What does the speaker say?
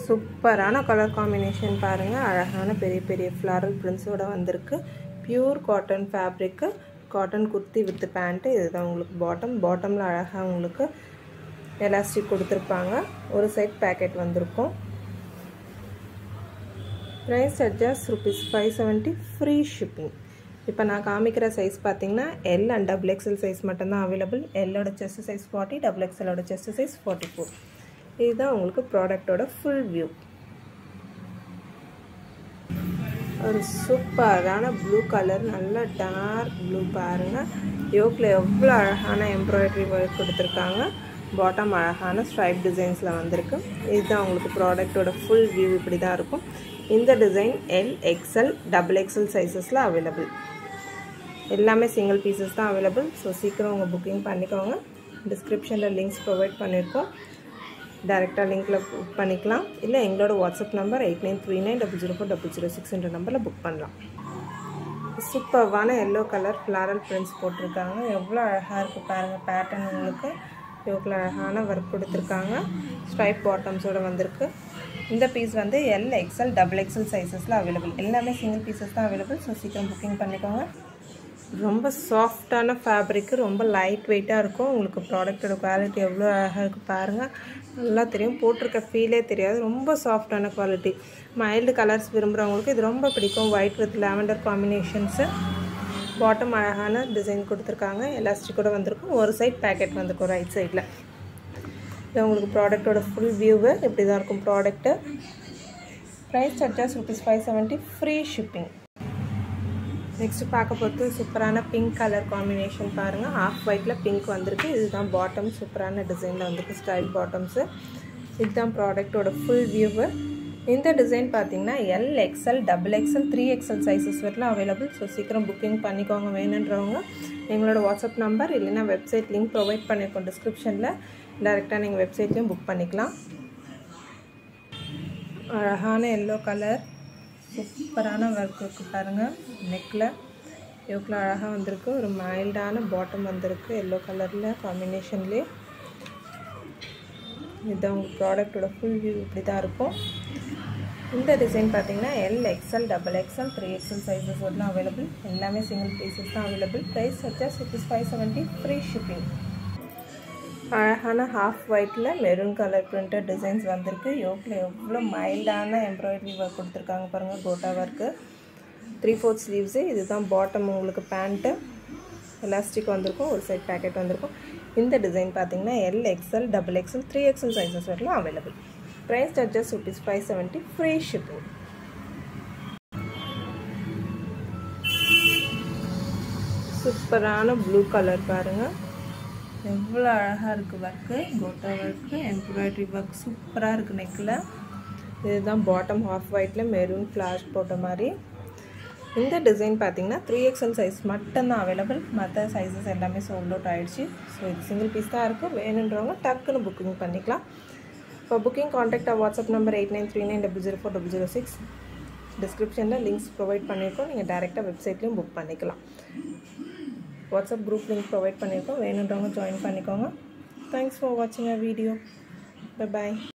சூப்பரான colour combination பாருங்கள் அழகான பெரிய பெரிய ஃப்ளாரல் பிரிண்ட்ஸோட வந்திருக்கு pure cotton fabric cotton kurti with pant இதுதான் உங்களுக்கு பாட்டம் பாட்டமில் அழகாக உங்களுக்கு எலாஸ்டிக் கொடுத்துருப்பாங்க ஒரு சைட் பேக்கெட் வந்திருக்கும் price adjust rupees five seventy free shipping இப்போ நான் காமிக்கிற சைஸ் பார்த்தீங்கன்னா L and double XL size மட்டும்தான் அவைலபிள் எல்லோட செஸ்ட் சைஸ் ஃபார்ட்டி டபுள் எக்ஸலோட செஸ்ட் சைஸ் ஃபார்ட்டி ஃபோர் இதுதான் உங்களுக்கு ப்ராடக்டோட ஃபுல் வியூ ஒரு சூப்பரான ப்ளூ கலர் நல்ல டார்க் ப்ளூ பாருங்கள் யோக்கில் எவ்வளோ அழகான எம்ப்ராய்டரி ஒர்க் கொடுத்துருக்காங்க பாட்டம் அழகான ஸ்ட்ரைப் டிசைன்ஸில் வந்திருக்கு இதுதான் உங்களுக்கு ப்ராடக்டோட ஃபுல் வியூ இப்படி தான் இருக்கும் இந்த design L XL double XL சைஸஸில் அவைலபிள் எல்லாமே சிங்கிள் பீசஸ் தான் அவைலபிள் ஸோ சீக்கிரம் உங்கள் புக்கிங் பண்ணிக்கோங்க டிஸ்கிரிப்ஷனில் லிங்க்ஸ் ப்ரொவைட் பண்ணியிருக்கோம் டேரெக்டாக லிங்க்கில் புக் பண்ணிக்கலாம் இல்லை எங்களோட WhatsApp number eight nine three nine double zero four double zero சிக்ஸ்ன்ற நம்பரில் புக் பண்ணலாம் சூப்பர்வான எல்லோ கலர் ஃப்ளாரல் பிரிண்ட்ஸ் போட்டிருக்காங்க எவ்வளோ அழகாக இருக்குது பாருங்கள் பேட்டர்ன் உங்களுக்கு எவ்வளோ அழகான ஒர்க் கொடுத்துருக்காங்க ஸ்ட்ரைப் பாட்டம்ஸோடு வந்திருக்கு இந்த பீஸ் வந்து எல் எக்ஸ்எல் டபுள் எக்ஸ்எல் சைஸஸில் அவைலபிள் எல்லாமே சிங்கிள் பீசஸ் தான் அவைலபிள் ஸோ சீக்கிரம் புக்கிங் பண்ணிக்கோங்க ரொம்ப சாஃப்டான ஃபேப்ரிக்கு ரொம்ப லைட் வெயிட்டாக இருக்கும் உங்களுக்கு ப்ராடக்டோட குவாலிட்டி எவ்வளோ அழகாக இருக்குது பாருங்கள் நல்லா தெரியும் போட்டிருக்க ஃபீலே தெரியாது ரொம்ப சாஃப்டான குவாலிட்டி மைல்டு கலர்ஸ் விரும்புகிறவங்களுக்கு இது ரொம்ப பிடிக்கும் white with lavender combinations bottom அழகான டிசைன் கொடுத்துருக்காங்க எலாஸ்டிக்கோட வந்திருக்கும் ஒரு சைட் பேக்கெட் வந்திருக்கும் ரைட் சைடில் இது உங்களுக்கு ப்ராடக்டோட ஃபுல் வியூவு இப்படி தான் இருக்கும் product price charges rupees five seventy free shipping next பார்க்க போகிறது சூப்பரான பிங்க் கலர் காம்பினேஷன் பாருங்கள் ஆஃப் ஒயிட்டில் பிங்க் வந்திருக்கு இதுதான் பாட்டம் சூப்பரான டிசைனில் வந்திருக்கு ஸ்டைல் பாட்டம்ஸு இதுதான் ப்ராடக்டோட ஃபுல் வியூவு இந்த டிசைன் பார்த்தீங்கன்னா L XL double XL three XL sizes வரலாம் அவைலபிள் ஸோ சீக்கிரம் புக்கிங் பண்ணிக்கோங்க வேணுன்றவங்க எங்களோட வாட்ஸ்அப் நம்பர் இல்லைன்னா வெப்சைட் லிங்க் ப்ரொவைட் பண்ணியிருக்கோம் டிஸ்கிரிப்ஷனில் டேரெக்டாக நீங்கள் வெப்சைட்லேயும் புக் பண்ணிக்கலாம் அழகான எல்லோ கலர் சூப்பரான ஒர்க் இருக்குது பாருங்கள் நெக்கில் எவ்வளோ அழகாக வந்திருக்கு ஒரு மைல்டான பாட்டம் வந்திருக்கு எல்லோ கலரில் காம்பினேஷன்லேயே இதுதான் உங்கள் ப்ராடக்டோட ஃபுல் வியூ இப்படி தான் இருக்கும் இந்த டிசைன் பார்த்தீங்கன்னா L XL double XL three XL sizes வரலாம் அவைலபிள் எல்லாமே சிங்கிள் பீசஸ் தான் available price charges rupees five seventy free shipping அழகான ஹாஃப் ஒயிட்டில் மெரூன் கலர் பிரிண்டட் டிசைன்ஸ் வந்திருக்கு யோக்கில் எவ்வளோ மைல்டான எம்ப்ராய்டரி ஒர்க் கொடுத்துருக்காங்க பாருங்கள் gota work three fourth sleeves இதுதான் பாட்டம் உங்களுக்கு பேண்ட்டு எலாஸ்டிக் வந்திருக்கும் ஒரு சைட் பேக்கெட் வந்திருக்கும் இந்த டிசைன் பார்த்தீங்கன்னா L XL double XL three XL sizes வரலாம் available price charges rupees five seventy free shipping சூப்பரான ப்ளூ கலர் பாருங்கள் எவ்வளோ அழகாக இருக்குது work gota work embroidery work சூப்பராக இருக்குது நெக்கில் இதுதான் பாட்டம் ஹாஃப் ஒயிட்டில் மெரூன் ஃப்ளாஷ் போட்ட மாதிரி இந்த டிசைன் பார்த்தீங்கன்னா த்ரீ எக்ஸ்எல் சைஸ் மட்டும்தான் அவைலபிள் மற்ற சைஸஸ் எல்லாமே சோல்ட் அவுட் ஆகிடுச்சு ஸோ இது சிங்கிள் பீஸ் தான் இருக்குது வேணுன்றவங்க டக்குன்னு புக்கிங் பண்ணிக்கலாம் இப்போ booking contact WhatsApp number eight nine three nine double zero four double zero six டிஸ்கிரிப்ஷனில் லிங்க்ஸ் ப்ரொவைட் பண்ணியிருக்கோம் நீங்கள் டேரெக்டாக வெப்சைட்லேயும் புக் பண்ணிக்கலாம் வாட்ஸ்அப் குரூப் லிங்க் ப்ரொவைட் பண்ணியிருக்கோம் வேணுன்றவங்க ஜாயின் பண்ணிக்கோங்க தேங்க்ஸ் ஃபார் வாட்சிங் அ வீடியோ பை பாய்